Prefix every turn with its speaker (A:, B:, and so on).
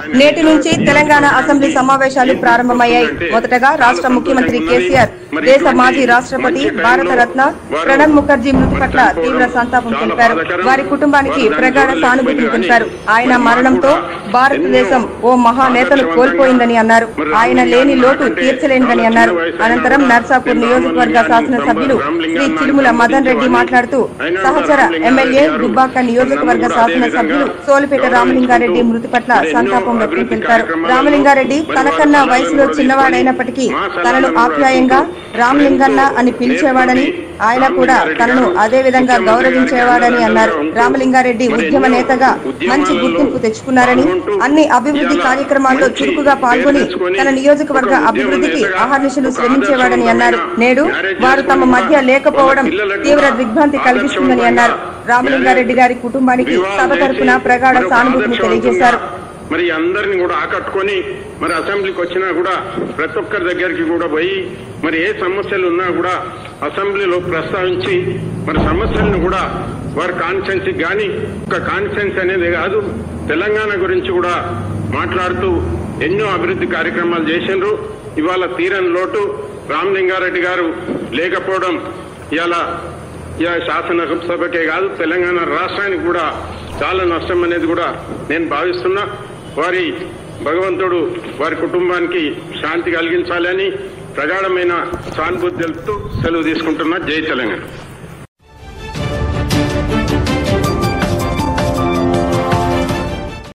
A: నేటి నుంచి తెలంగాణ అసెంబ్లీ సమావేశాలు ప్రారంభమయ్యాయి మొదటగా రాష్ట్ర ముఖ్యమంత్రి కేసీఆర్ దేశ మాజీ రాష్ట్రపతి భారత రత్న ప్రణబ్ ముఖర్జీ మృతి పట్ల తీవ్ర సంతాపం తెలిపారు వారి కుటుంబానికి ప్రగాఢ సానుభూతిని తెలిపారు ఆయన మరణంతో భారతదేశం ఓ మహానేతను కోల్పోయిందని అన్నారు ఆయన లేని లోటు తీర్చలేనిదని అన్నారు అనంతరం నర్సాపూర్ నియోజకవర్గ శాసనసభ్యులు శ్రీ చిరుముల మదన్ రెడ్డి మాట్లాడుతూ సహచర ఎమ్మెల్యే దుబ్బాక నియోజకవర్గ శాసనసభ్యులు సోలిపేట రామలింగారెడ్డి మృతి పట్ల సంతాపం వ్యక్తం తెలిపారు రామలింగారెడ్డి తనకన్నా వయసులో చిన్నవాడైనప్పటికీ తనను ఆప్యాయంగా రామలింగన్న అని పిలిచేవాడని ఆయన కూడా తనను అదే విధంగా గౌరవించేవాడని అన్నారు రామలింగారెడ్డి ఉద్యమ నేతగా మంచి గుర్తింపు తెచ్చుకున్నారని అన్ని అభివృద్ధి కార్యక్రమాల్లో చురుకుగా పాల్గొని తన నియోజకవర్గ అభివృద్ధికి అహర్నిశలు శ్రమించేవాడని అన్నారు నేడు వారు తమ మధ్య లేకపోవడం తీవ్ర దిగ్భ్రాంతి కలిగిస్తుందని అన్నారు రామలింగారెడ్డి గారి కుటుంబానికి సభ తరపున ప్రగాఢ సానుభూతిని తెలియజేశారు
B: మరి అందరిని కూడా ఆకట్టుకొని మరి అసెంబ్లీకి వచ్చినా కూడా ప్రతి ఒక్కరి దగ్గరికి కూడా పోయి మరి ఏ సమస్యలు ఉన్నా కూడా అసెంబ్లీలో ప్రస్తావించి మరి సమస్యలను కూడా వారి కాన్స్టెన్సీ కానీ ఒక కాన్స్టెన్స్ అనేది కాదు తెలంగాణ గురించి కూడా మాట్లాడుతూ ఎన్నో అభివృద్ధి కార్యక్రమాలు చేసిండ్రు ఇవాళ తీరని లోటు రామలింగారెడ్డి గారు లేకపోవడం ఇవాళ ఇక శాసనసభకే కాదు తెలంగాణ రాష్ట్రానికి కూడా చాలా నష్టం అనేది కూడా నేను భావిస్తున్నా వారి భగవంతుడు వారి కుటుంబానికి శాంతి కలిగించాలని ప్రగాఢమైన సానుభూతి తెలుపుతూ సెలవు తీసుకుంటున్నా జై తెలంగాణ